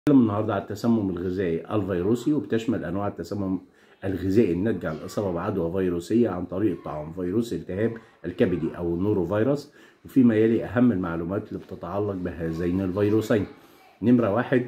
هنتكلم النهارده على التسمم الغذائي الفيروسي وبتشمل انواع التسمم الغذائي الناتج عن الاصابه بعدوى فيروسيه عن طريق الطعام فيروس التهاب الكبدي او النورو فيروس وفيما يلي اهم المعلومات اللي بتتعلق بهذين الفيروسين نمره واحد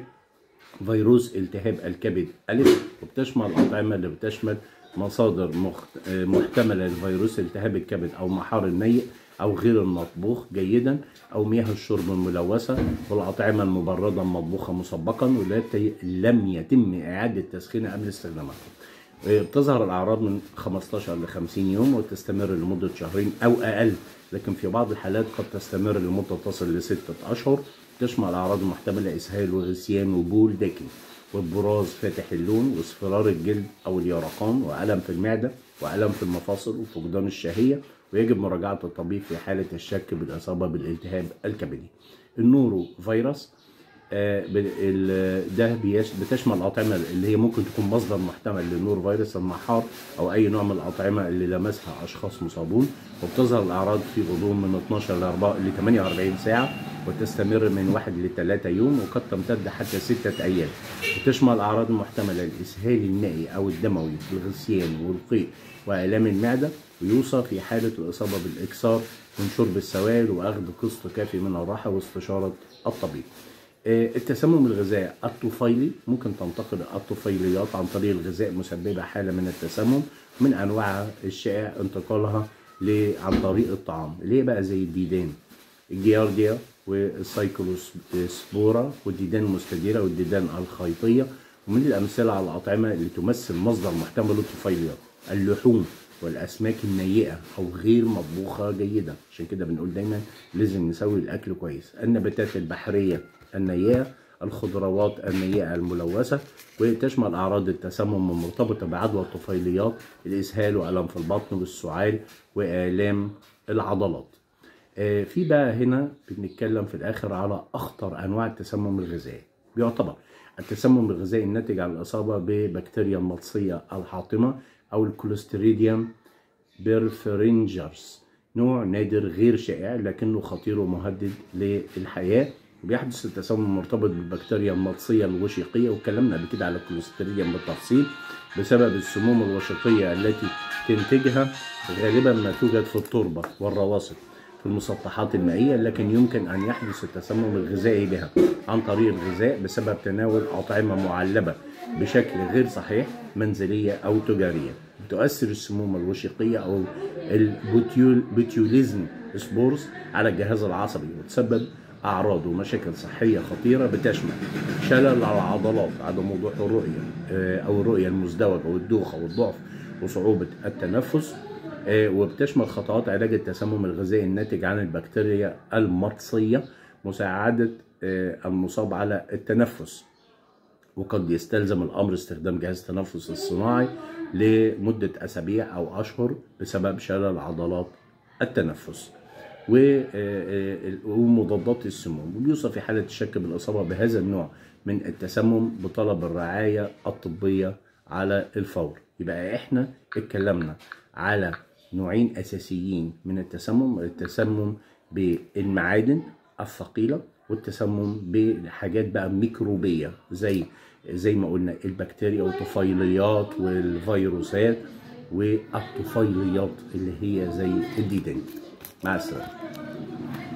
فيروس التهاب الكبد ألف وبتشمل الأطعمة اللي بتشمل مصادر مخت... محتملة لفيروس التهاب الكبد أو محار النيء أو غير المطبوخ جيدا أو مياه الشرب الملوثة والأطعمة المبردة المطبوخة مسبقا والتي لم يتم إعادة تسخينها قبل استخدامها. بتظهر الأعراض من 15 ل 50 يوم وتستمر لمدة شهرين أو أقل لكن في بعض الحالات قد تستمر لمدة تصل لستة أشهر تشمل الأعراض المحتملة إسهال وغثيان وبول داكن والبراز فاتح اللون واصفرار الجلد أو اليرقان وألم في المعدة وألم في المفاصل وفقدان الشهية ويجب مراجعة الطبيب في حالة الشك بالإصابة بالالتهاب الكبدي. النورو فيروس آه ده بتشمل الأطعمة اللي هي ممكن تكون مصدر محتمل للنور فيروس المحار أو أي نوع من الأطعمة اللي لمسها أشخاص مصابون وبتظهر الأعراض في غضون من 12 ل 4 ل 48 ساعة وتستمر من 1 ل 3 يوم وقد تمتد حتى 6 أيام وتشمل الأعراض المحتملة الإسهال المائي أو الدموي الغثيان والقيء وآلام المعدة ويوصى في حالة الإصابة بالإكثار من شرب السوائل وأخذ قسط كافي من الراحة واستشارة الطبيب. التسمم الغذائي الطفيلي ممكن تنتقل الطفيليات عن طريق الغذاء مسببة حالة من التسمم من أنواعها الشائع انتقالها عن طريق الطعام اللي هي بقى زي الديدان الجيارديا والسايكلوسبورا والديدان المستديرة والديدان الخيطية ومن الأمثلة على الأطعمة اللي تمثل مصدر محتمل للطفيليات اللحوم والأسماك النيئة أو غير مطبوخة جيدا عشان كده بنقول دايما لازم نسوي الأكل كويس النباتات البحرية النيئة الخضروات النيئة الملوثة وتشمل أعراض التسمم المرتبطة بعدوى الطفيليات الإسهال وألم في البطن والسعال وآلام العضلات في بقى هنا بنتكلم في الآخر على أخطر أنواع التسمم الغذائي بيعتبر التسمم الغذائي الناتج عن الإصابة ببكتيريا المطسية الحاطمة أو الكوليستريديوم بيرفرينجرز نوع نادر غير شائع لكنه خطير ومهدد للحياة وبيحدث التسمم مرتبط بالبكتيريا المطسية الوشيقية واتكلمنا قبل كده على الكوليستريديوم بالتفصيل بسبب السموم الوشيقية التي تنتجها غالبا ما توجد في التربة والرواسب في المسطحات المائية لكن يمكن أن يحدث التسمم الغذائي بها عن طريق الغذاء بسبب تناول أطعمة معلبة بشكل غير صحيح منزلية أو تجارية تؤثر السموم الوشيقية أو البوتيوليزم سبورز على الجهاز العصبي وتسبب أعراض ومشاكل صحية خطيرة بتشمل شلل العضلات عدم وضوح الرؤية أو الرؤية المزدوجة والدوخة والضعف وصعوبة التنفس وبتشمل خطوات علاج التسمم الغذائي الناتج عن البكتيريا المطسية مساعدة المصاب على التنفس وقد يستلزم الأمر استخدام جهاز التنفس الصناعي لمدة أسابيع أو أشهر بسبب شلل عضلات التنفس ومضادات السموم وبيوصف في حالة الشك بالإصابة بهذا النوع من التسمم بطلب الرعاية الطبية على الفور يبقى احنا اتكلمنا على نوعين أساسيين من التسمم التسمم بالمعادن الثقيلة والتسمم بحاجات بقى ميكروبية زي زي ما قلنا البكتيريا والطفيليات والفيروسات والطفيليات اللي هي زي الديدان مع السلامة